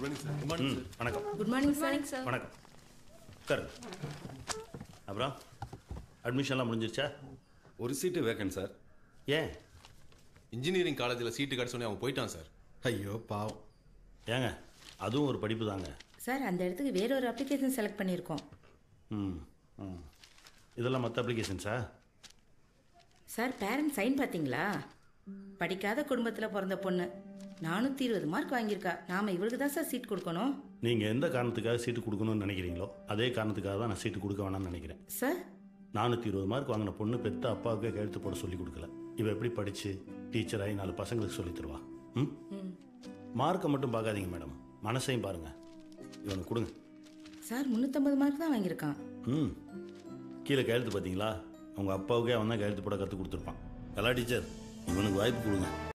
good morning sir ம் வணக்கம் good morning sir sir வணக்கம் உட்காருங்க அப்புறம் அட்மிஷன்லாம் முடிஞ்சிருச்சா ஒரு சீட்டு வேக்கன் சார் ஏன் இன்ஜினியரிங் காலேஜில் சீட்டு கிடச்சோன்னே அவன் போயிட்டான் சார் ஐயோ பாவம் ஏங்க அதுவும் ஒரு படிப்பு தாங்க சார் அந்த இடத்துக்கு வேற ஒரு அப்ளிகேஷன் செலக்ட் பண்ணியிருக்கோம் ம் ம் இதெல்லாம் மற்ற அப்ளிகேஷன்ஸா சார் பேரண்ட் சைன் பார்த்தீங்களா படிக்காத குடும்பத்தில் பிறந்த பொண்ணு நானூற்றி இருபது மார்க் வாங்கியிருக்கா நாம் இவளுக்கு தான் சார் சீட் கொடுக்கணும் நீங்கள் எந்த காரணத்துக்காக சீட்டு கொடுக்கணும்னு நினைக்கிறீங்களோ அதே காரணத்துக்காக தான் நான் சீட்டு கொடுக்க வேணாம்னு நினைக்கிறேன் சார் நானூற்றி இருபது மார்க் வாங்கின பொண்ணு பெத்த அப்பாவுக்கே கழுத்து போட சொல்லி கொடுக்கல இவ எப்படி படித்து டீச்சர் ஆகி நாலு பசங்களுக்கு சொல்லி தருவா ம் மார்க்கை மட்டும் பார்க்காதீங்க மேடம் மனசையும் பாருங்கள் இவனுக்கு கொடுங்க சார் முந்நூற்றம்பது மார்க் தான் வாங்கியிருக்கான் ம் கீழே கையெழுத்து பார்த்தீங்களா உங்கள் அப்பாவுக்கே அவன் தான் கையெழுத்து போட கற்றுக் கொடுத்துருப்பான் கலா டீச்சர் இவனுக்கு வாய்ப்பு கொடுங்க